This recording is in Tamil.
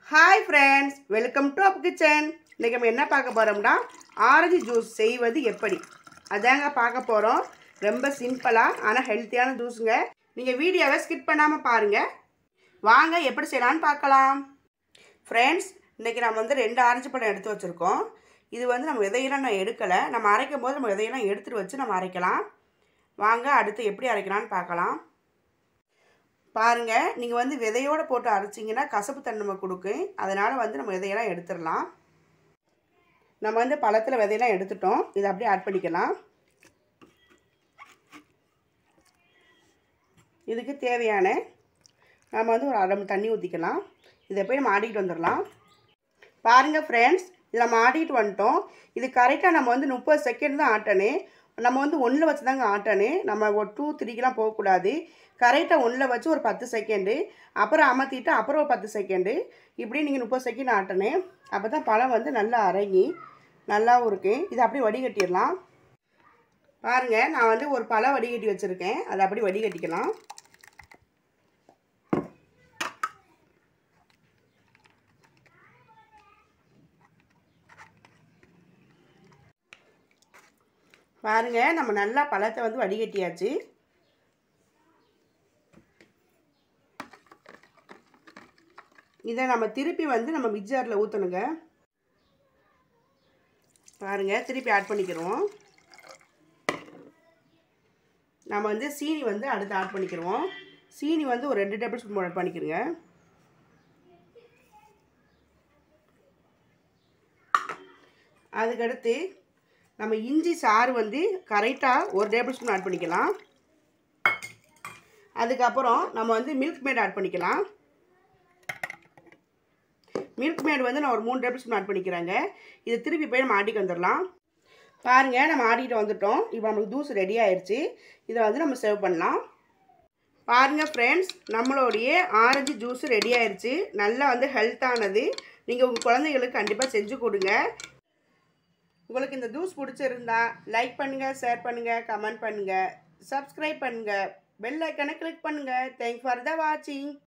hi friends welcome to up kitchen இன்றைக்கி நம்ம என்ன பார்க்க போகிறோம்னா ஆரஞ்சு ஜூஸ் செய்வது எப்படி அதாங்க பார்க்க போகிறோம் ரொம்ப சிம்பிளாக ஆனால் ஹெல்த்தியான ஜூஸுங்க நீங்கள் வீடியோவை ஸ்கிப் பண்ணாமல் பாருங்கள் வாங்க எப்படி செய்யலான்னு பார்க்கலாம் ஃப்ரெண்ட்ஸ் இன்றைக்கி நம்ம வந்து ரெண்டு ஆரஞ்சு பழம் எடுத்து வச்சுருக்கோம் இது வந்து நம்ம விதையெல்லாம் நான் எடுக்கலை நம்ம அரைக்கும் போது நம்ம விதையெல்லாம் எடுத்துகிட்டு வச்சு நம்ம அரைக்கலாம் வாங்க அடுத்து எப்படி அரைக்கலான்னு பார்க்கலாம் பாருங்கள் நீங்கள் வந்து விதையோடு போட்டு அரைச்சிங்கன்னா கசப்பு தன்மை கொடுக்கும் அதனால் வந்து நம்ம விதையெல்லாம் எடுத்துடலாம் நம்ம வந்து பழத்தில் விதையெல்லாம் எடுத்துட்டோம் இதை அப்படியே ஆட் பண்ணிக்கலாம் இதுக்கு தேவையான நம்ம வந்து ஒரு அரை மணி தண்ணி ஊற்றிக்கலாம் இதை போய் நம்ம ஆடிக்கிட்டு வந்துடலாம் பாருங்கள் ஃப்ரெண்ட்ஸ் இதை நம்ம ஆடிக்கிட்டு வந்துட்டோம் இது கரெக்டாக நம்ம வந்து முப்பது செகண்ட் தான் ஆட்டணும் நம்ம வந்து ஒன்றில் வச்சு தாங்க ஆட்டணும் நம்ம ஒரு டூ த்ரீக்கெலாம் போகக்கூடாது கரெக்டாக ஒன்றில் வச்சு ஒரு பத்து செகண்டு அப்புறம் அமர்த்திட்டு அப்புறம் ஒரு பத்து செகண்டு இப்படி நீங்கள் முப்பது செகண்ட் ஆட்டணும் அப்போ தான் பழம் வந்து நல்லா அரைங்கி நல்லாவும் இருக்குது இதை அப்படியே வடிகட்டிடலாம் பாருங்கள் நான் வந்து ஒரு பழம் வடிகட்டி வச்சுருக்கேன் அதை அப்படி வடிகட்டிக்கலாம் பாருங்க நம்ம நல்லா பழத்தை வந்து வடிகட்டியாச்சு இதை நம்ம திருப்பி வந்து நம்ம மிக்சரில் ஊற்றணுங்க பாருங்க திருப்பி ஆட் பண்ணிக்கிறோம் நம்ம வந்து சீனி வந்து அடுத்து ஆட் பண்ணிக்கிறோம் சீனி வந்து ஒரு ரெண்டு டேபிள் ஸ்பூன் ஆட் பண்ணிக்கிறோங்க அதுக்கடுத்து நம்ம இஞ்சி சாறு வந்து கரெக்டாக ஒரு டேபிள் ஸ்பூன் ஆட் பண்ணிக்கலாம் அதுக்கப்புறம் நம்ம வந்து மில்க் மேட் ஆட் பண்ணிக்கலாம் மில்க் மேட் வந்து நான் ஒரு மூணு டேபிள் ஸ்பூன் ஆட் பண்ணிக்கிறேங்க இதை திருப்பி போய் நம்ம ஆட்டிக்கு வந்துடலாம் பாருங்கள் நம்ம ஆட்டிகிட்டு வந்துட்டோம் இப்போ நமக்கு ஜூஸ் ரெடி ஆயிடுச்சு இதை வந்து நம்ம சர்வ் பண்ணலாம் பாருங்கள் ஃப்ரெண்ட்ஸ் நம்மளுடைய ஆரஞ்சு ஜூஸ் ரெடி ஆயிடுச்சு நல்லா வந்து ஹெல்த்தானது நீங்கள் உங்கள் குழந்தைகளுக்கு கண்டிப்பாக செஞ்சு கொடுங்க உங்களுக்கு இந்த ஜூஸ் பிடிச்சிருந்தா லைக் பண்ணுங்கள் ஷேர் பண்ணுங்கள் கமெண்ட் பண்ணுங்கள் சப்ஸ்கிரைப் பண்ணுங்கள் பெல் ஐக்கனை கிளிக் பண்ணுங்கள் தேங்க் ஃபார் த வாட்சிங்